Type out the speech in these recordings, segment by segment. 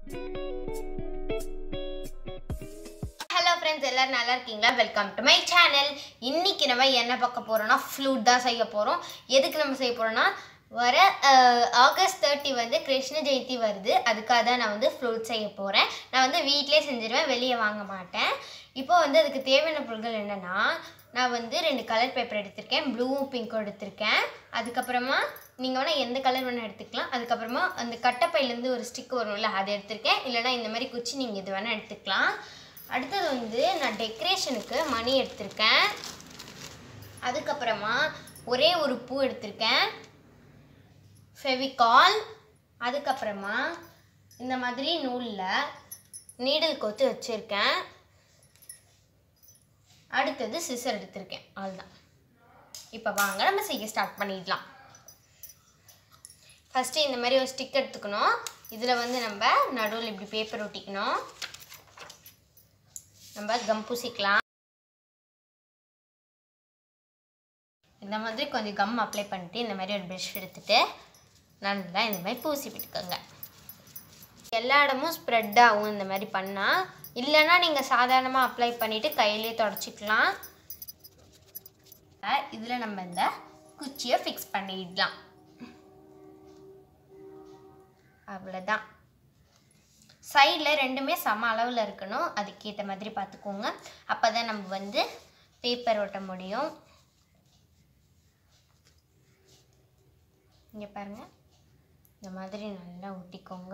hello friends எல்லாரும் நல்லா இருக்கீங்களா வெல்கம் டு மை சேனல் இன்னைக்கு நம்ம என்ன பார்க்க போறோம்னா ஃப்ளூட் தான் செய்ய போகிறோம் எதுக்கு நம்ம செய்ய போகிறோம்னா வர ஆகஸ்ட் தேர்ட்டி வந்து கிருஷ்ண ஜெயந்தி வருது அதுக்காக தான் நான் வந்து ஃப்ளூட் செய்ய போகிறேன் நான் வந்து வீட்டிலே செஞ்சிருவேன் வெளியே வாங்க மாட்டேன் இப்போ வந்து அதுக்கு தேவையான பொருட்கள் என்னென்னா நான் வந்து ரெண்டு கலர் பேப்பர் எடுத்திருக்கேன் ப்ளூவும் பிங்க்கும் எடுத்திருக்கேன் அதுக்கப்புறமா நீங்கள் வேணால் எந்த கலர் வேணால் எடுத்துக்கலாம் அதுக்கப்புறமா அந்த கட்டப்பையிலேருந்து ஒரு ஸ்டிக் வரும்ல அதை எடுத்திருக்கேன் இல்லைனா இந்த மாதிரி குச்சி நீங்கள் இது வேணால் எடுத்துக்கலாம் அடுத்தது வந்து நான் டெக்கரேஷனுக்கு மணி எடுத்திருக்கேன் அதுக்கப்புறமா ஒரே ஒரு பூ எடுத்திருக்கேன் ஃபெவிகால் அதுக்கப்புறமா இந்த மாதிரி நூலில் நீடில் கோத்து வச்சுருக்கேன் அடுத்தது சிசர் எடுத்திருக்கேன் அவ்வளோதான் இப்போ வாங்க நம்ம செய்ய ஸ்டார்ட் பண்ணிடலாம் ஃபஸ்ட்டு இந்த மாதிரி ஒரு ஸ்டிக் எடுத்துக்கணும் இதில் வந்து நம்ம நடுவில் இப்படி பேப்பர் ஒட்டிக்கணும் நம்ம கம் பூசிக்கலாம் இந்த மாதிரி கொஞ்சம் கம் அப்ளை பண்ணிட்டு இந்த மாதிரி ஒரு ப்ரஷ் எடுத்துட்டு நல்லா இந்த மாதிரி பூசி விட்டுக்கோங்க எல்லா இடமும் ஸ்ப்ரெட் ஆகும் இந்த மாதிரி பண்ணால் இல்லைன்னா நீங்கள் சாதாரணமாக அப்ளை பண்ணிவிட்டு கையிலே தொடச்சிக்கலாம் இதில் நம்ம இந்த குச்சியை ஃபிக்ஸ் பண்ணிடலாம் அவ்வளோதான் சைடில் ரெண்டுமே சம அளவில் இருக்கணும் அதுக்கேற்ற மாதிரி பார்த்துக்கோங்க அப்போ தான் நம்ம வந்து பேப்பர் ஒட்ட முடியும் இங்கே பாருங்கள் இந்த மாதிரி நல்லா ஒட்டிக்கோங்க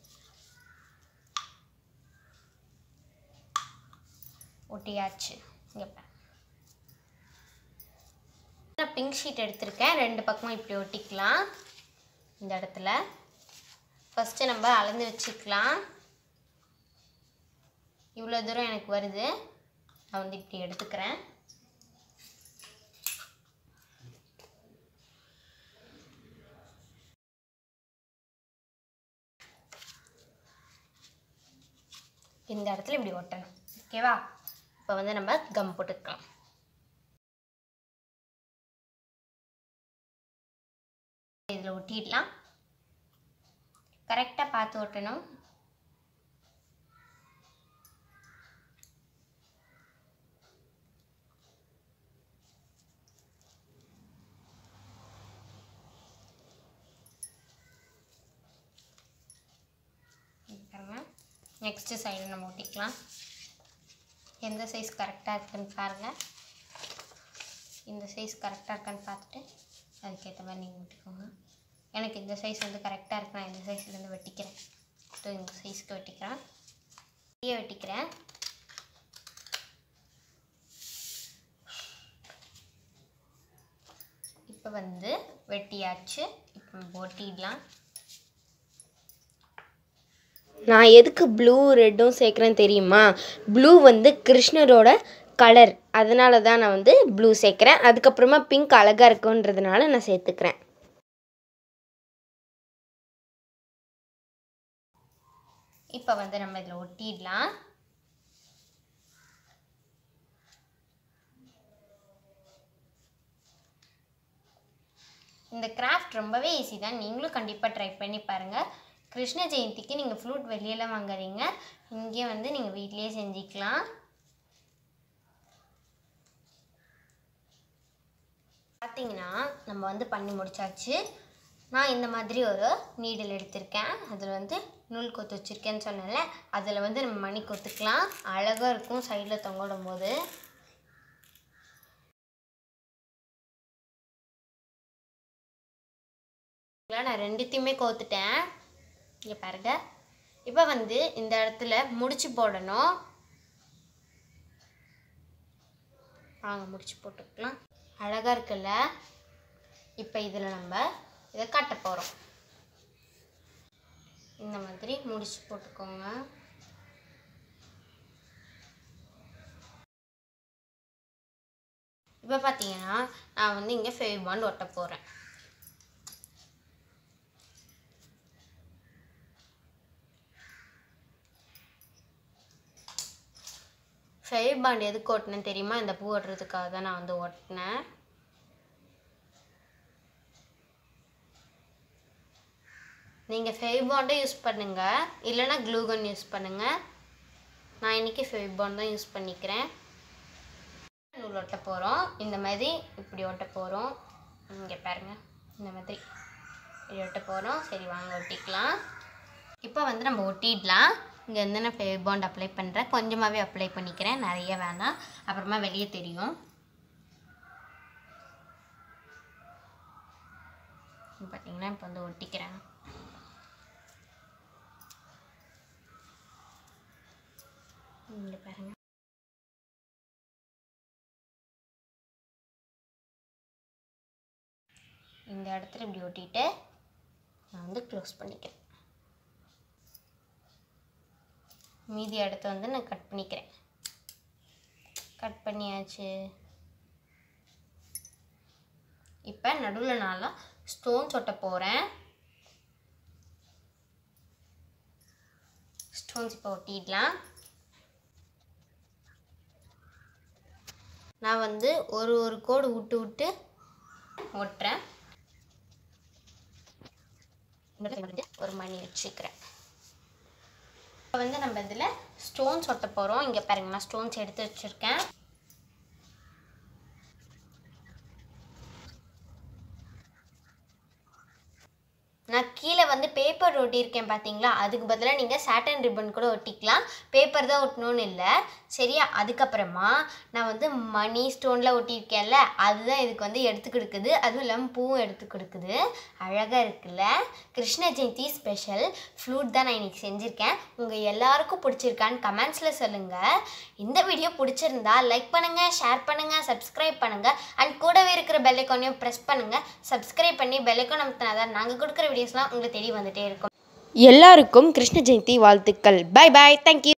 ஒட்டியாச்சு இங்கே பாருங்க நான் பிங்க் ஷீட் எடுத்திருக்கேன் ரெண்டு பக்கமும் இப்படி ஒட்டிக்கலாம் இந்த இடத்துல ஃபஸ்ட்டு நம்ம அளந்து வச்சுக்கலாம் இவ்வளோ தூரம் எனக்கு வருது நான் வந்து இப்படி எடுத்துக்கிறேன் இந்த இடத்துல இப்படி ஒட்டணும் ஓகேவா இப்போ வந்து நம்ம கம் போட்டுக்கலாம் இதில் ஒட்டிடலாம் கரெக்டாக பார்த்து ஒட்டணும் நெக்ஸ்ட்டு சைடு நம்ம ஒட்டிக்கலாம் எந்த சைஸ் கரெக்டாக இருக்குன்னு பாருங்கள் இந்த சைஸ் கரெக்டாக இருக்கான்னு பார்த்துட்டு அதுக்கேற்ற மாதிரி நீங்கள் ஒட்டிக்கோங்க எனக்கு இந்த சைஸ் வந்து கரெக்டாக இருக்கு நான் இந்த சைஸ்லேருந்து வெட்டிக்கிறேன் ஸோ இந்த சைஸ்க்கு வெட்டிக்கிறேன் இப்படியே வெட்டிக்கிறேன் இப்போ வந்து வெட்டியாச்சு இப்போ ஒட்டிடலாம் நான் எதுக்கு ப்ளூ ரெட்டும் சேர்க்குறேன் தெரியுமா ப்ளூ வந்து கிருஷ்ணரோட கலர் அதனால தான் நான் வந்து ப்ளூ சேர்க்குறேன் அதுக்கப்புறமா பிங்க் அழகாக இருக்குன்றதுனால நான் சேர்த்துக்கிறேன் இப்போ வந்து நம்ம இதில் ஒட்டிடலாம் இந்த கிராஃப்ட் ரொம்பவே ஈஸி தான் நீங்களும் கண்டிப்பாக ட்ரை பண்ணி பாருங்கள் கிருஷ்ண ஜெயந்திக்கு நீங்கள் ஃப்ரூட் வெளியெல்லாம் வாங்குறீங்க இங்கே வந்து நீங்கள் வீட்லேயே செஞ்சுக்கலாம் பார்த்தீங்கன்னா நம்ம வந்து பண்ணி முடிச்சாச்சு நான் இந்த மாதிரி ஒரு நீடில் எடுத்திருக்கேன் அதில் வந்து நூல் கொத்து வச்சுருக்கேன்னு சொன்னேன்ல அதில் வந்து நம்ம மணி கொத்துக்கலாம் அழகாக இருக்கும் சைடில் தொங்கிடும் போது நான் ரெண்டுத்தையுமே கோத்துட்டேன் இங்கே பாருங்க இப்போ வந்து இந்த இடத்துல முடிச்சு போடணும் வாங்க முடிச்சு போட்டுக்கலாம் அழகாக இருக்குல்ல இப்போ இதில் நம்ம இதை கட்ட போகிறோம் இந்த மாதிரி முடிச்சு போட்டுக்கோங்க இப்போ பார்த்தீங்கன்னா நான் வந்து இங்கே ஃபேவ் பாண்ட் ஒட்ட போகிறேன் ஃபெவி பாண்ட் எதுக்கு ஒட்டினேன் தெரியுமா இந்த பூ ஒட்டுறதுக்காக தான் நான் வந்து ஒட்டினேன் நீங்கள் ஃபெவிபாண்டும் யூஸ் பண்ணுங்கள் இல்லைன்னா க்ளூகன் யூஸ் பண்ணுங்கள் நான் இன்றைக்கி ஃபெவிபாண்ட் தான் யூஸ் பண்ணிக்கிறேன் நூல் ஒட்ட போகிறோம் இந்த மாதிரி இப்படி ஒட்ட போகிறோம் இங்கே பாருங்க இந்த மாதிரி இப்படி ஒட்ட போகிறோம் சரி வாங்க ஒட்டிக்கலாம் இப்போ வந்து நம்ம ஒட்டிடலாம் இங்கே வந்து நான் ஃபெவிபாண்ட் அப்ளை பண்ணுறேன் கொஞ்சமாகவே அப்ளை பண்ணிக்கிறேன் நிறைய வேணாம் அப்புறமா வெளியே தெரியும் பார்த்தீங்கன்னா இப்போ வந்து ஒட்டிக்கிறேன் இங்கே பாருங்க இந்த இடத்துல இப்படி ஒட்டிட்டு நான் வந்து க்ளோஸ் பண்ணிக்கிறேன் மீதி இடத்த வந்து நான் கட் பண்ணிக்கிறேன் கட் பண்ணியாச்சு இப்போ நடுவில் நான்லாம் ஸ்டோன்ஸ் ஒட்ட போகிறேன் ஸ்டோன்ஸ் இப்போ ஒட்டிடலாம் நான் வந்து ஒரு ஒரு கோடு விட்டு விட்டு ஒட்டுறேன் ஒரு மணி வச்சுக்கிறேன் இப்போ வந்து நம்ம இதில் ஸ்டோன்ஸ் ஒட்ட போகிறோம் இங்கே பாருங்க நான் ஸ்டோன்ஸ் எடுத்து வச்சுருக்கேன் நான் கீழே வந்து பேப்பர் ஒட்டியிருக்கேன் பார்த்தீங்களா அதுக்கு பதிலாக நீங்கள் சாட்டன் ரிப்பன் கூட ஒட்டிக்கலாம் பேப்பர் தான் ஒட்டணும்னு இல்லை சரியா அதுக்கப்புறமா நான் வந்து மணி ஸ்டோனில் ஒட்டியிருக்கேன்ல அதுதான் இதுக்கு வந்து எடுத்து கொடுக்குது அதுவும் இல்லாமல் பூவும் எடுத்து கொடுக்குது அழகாக இருக்குல்ல கிருஷ்ண ஜெயந்தி ஸ்பெஷல் ஃப்ளூட் தான் நான் இன்றைக்கி செஞ்சுருக்கேன் உங்கள் எல்லாருக்கும் பிடிச்சிருக்கான்னு கமெண்ட்ஸில் சொல்லுங்கள் இந்த வீடியோ பிடிச்சிருந்தா லைக் பண்ணுங்கள் ஷேர் பண்ணுங்கள் சப்ஸ்கிரைப் பண்ணுங்கள் அண்ட் கூடவே இருக்கிற பெல்லைக்கானையும் ப்ரெஸ் பண்ணுங்கள் சப்ஸ்கிரைப் பண்ணி பெல்லைக்கான் அமுத்தினா தான் நாங்கள் கொடுக்குற வீடியோஸ்லாம் உங்களுக்கு தேடி வந்துட்டே இருக்கும் எல்லாருக்கும் கிருஷ்ண ஜெயந்தி வாழ்த்துக்கள் பை பாய் தேங்க்யூ